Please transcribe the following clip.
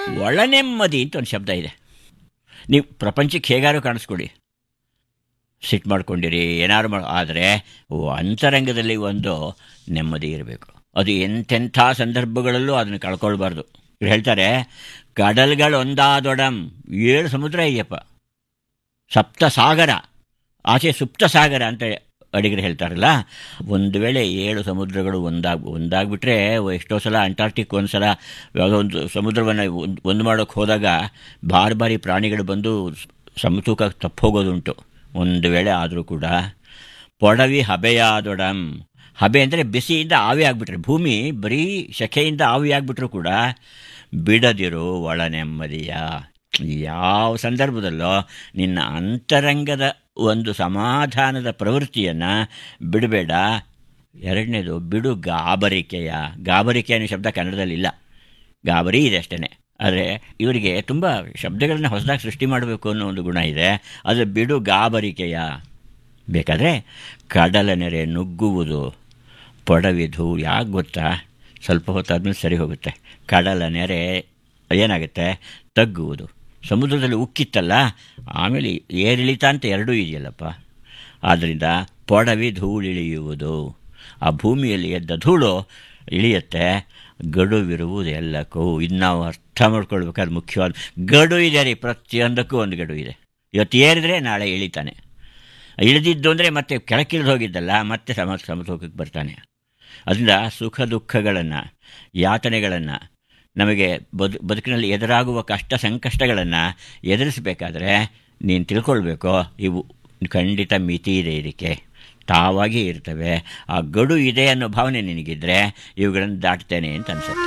ಒಳ ನೆಮ್ಮದಿ ಅಂತ ಒಂದು ಶಬ್ದ ಇದೆ ನೀವು ಪ್ರಪಂಚಕ್ಕೆ ಹೇಗಾರು ಕಾಣಿಸ್ಕೊಡಿ ಸಿಟ್ಟು ಮಾಡ್ಕೊಂಡಿರಿ ಏನಾದ್ರು ಮಾಡಿ ಆದರೆ ಅಂತರಂಗದಲ್ಲಿ ಒಂದು ನೆಮ್ಮದಿ ಇರಬೇಕು ಅದು ಎಂತೆಂಥ ಸಂದರ್ಭಗಳಲ್ಲೂ ಅದನ್ನು ಕಳ್ಕೊಳ್ಬಾರ್ದು ಇವ್ರು ಹೇಳ್ತಾರೆ ಕಡಲ್ಗಳು ಒಂದಾದೊಡಂ ಏಳು ಸಮುದ್ರ ಇದೆಯಪ್ಪ ಸಪ್ತ ಸಾಗರ ಆಚೆ ಸುಪ್ತ ಸಾಗರ ಅಂತ ಅಡಿಗರು ಹೇಳ್ತಾರಲ್ಲ ಒಂದು ವೇಳೆ ಏಳು ಸಮುದ್ರಗಳು ಒಂದಾಗ್ ಒಂದಾಗ್ಬಿಟ್ರೆ ಎಷ್ಟೋ ಸಲ ಅಂಟಾರ್ಟಿಕ್ ಒಂದು ಸಲ ಯಾವುದೋ ಒಂದು ಸಮುದ್ರವನ್ನು ಒಂದು ಒಂದು ಮಾಡೋಕ್ಕೆ ಹೋದಾಗ ಬಾರಿ ಬಾರಿ ಪ್ರಾಣಿಗಳು ಬಂದು ಸಮತೂಕ ತಪ್ಪೋಗೋದುಂಟು ಒಂದು ವೇಳೆ ಆದರೂ ಕೂಡ ಪೊಡವಿ ಹಬೆಯಾದೊಡಂ ಹಬೆ ಅಂದರೆ ಬಿಸಿಯಿಂದ ಆವಿ ಆಗಿಬಿಟ್ರೆ ಭೂಮಿ ಬರೀ ಶೆಕೆಯಿಂದ ಆವಿ ಆಗಿಬಿಟ್ರೂ ಕೂಡ ಬಿಡದಿರು ಒಳ ನೆಮ್ಮದಿಯ ಯಾವ ಸಂದರ್ಭದಲ್ಲೋ ನಿನ್ನ ಅಂತರಂಗದ ಒಂದು ಸಮಾಧಾನದ ಪ್ರವೃತ್ತಿಯನ್ನು ಬಿಡಬೇಡ ಎರಡನೇದು ಬಿಡು ಗಾಬರಿಕೆಯ ಗಾಬರಿಕೆ ಅನ್ನೋ ಶಬ್ದ ಕನ್ನಡದಲ್ಲಿ ಇಲ್ಲ ಗಾಬರಿ ಇದೆ ಅಷ್ಟೇ ಆದರೆ ಇವರಿಗೆ ತುಂಬ ಶಬ್ದಗಳನ್ನ ಹೊಸದಾಗಿ ಸೃಷ್ಟಿ ಮಾಡಬೇಕು ಅನ್ನೋ ಒಂದು ಗುಣ ಇದೆ ಅದು ಬಿಡು ಗಾಬರಿಕೆಯ ಬೇಕಾದರೆ ಕಡಲ ನೆರೆ ನುಗ್ಗುವುದು ಪೊಡವಿದು ಯಾಕೆ ಗೊತ್ತಾ ಸ್ವಲ್ಪ ಹೊತ್ತಾದ್ಮೇಲೆ ಸರಿ ಹೋಗುತ್ತೆ ಕಡಲ ನೆರೆ ಏನಾಗುತ್ತೆ ತಗ್ಗುವುದು ಸಮುದ್ರದಲ್ಲಿ ಉಕ್ಕಿತ್ತಲ್ಲ ಆಮೇಲೆ ಏರಿಳಿತ ಅಂತ ಎರಡೂ ಇದೆಯಲ್ಲಪ್ಪ ಆದ್ದರಿಂದ ಪೊಡವಿ ಧೂಳಿಳಿಯುವುದು ಆ ಭೂಮಿಯಲ್ಲಿ ಎದ್ದ ಧೂಳು ಇಳಿಯುತ್ತೆ ಗಡುವಿರುವುದು ಎಲ್ಲಕ್ಕೂ ಇದು ನಾವು ಅರ್ಥ ಮಾಡ್ಕೊಳ್ಬೇಕಾದ್ರೆ ಮುಖ್ಯವಾದ ಗಡು ಇದೆ ರೀ ಪ್ರತಿಯೊಂದಕ್ಕೂ ಒಂದು ಗಡು ಇದೆ ಇವತ್ತು ಏರಿದ್ರೆ ನಾಳೆ ಇಳಿತಾನೆ ಇಳಿದಿದ್ದು ಅಂದರೆ ಮತ್ತೆ ಕೆಳಕಿಳಿದು ಹೋಗಿದ್ದಲ್ಲ ಮತ್ತೆ ಸಮ ಸಮತೋಕಕ್ಕೆ ಬರ್ತಾನೆ ಅದರಿಂದ ಸುಖ ದುಃಖಗಳನ್ನು ಯಾತನೆಗಳನ್ನು ನಮಗೆ ಬದು ಬದುಕಿನಲ್ಲಿ ಎದುರಾಗುವ ಕಷ್ಟ ಸಂಕಷ್ಟಗಳನ್ನು ಎದುರಿಸಬೇಕಾದ್ರೆ ನೀನು ತಿಳ್ಕೊಳ್ಬೇಕು ಇವು ಖಂಡಿತ ಮಿತಿ ಇದೆ ಇದಕ್ಕೆ ತಾವಾಗಿ ಇರ್ತವೆ ಆ ಗಡು ಇದೆ ಅನ್ನೋ ಭಾವನೆ ನಿನಗಿದ್ರೆ ಇವುಗಳನ್ನು ದಾಟ್ತೇನೆ ಅಂತ ಅನ್ಸುತ್ತೆ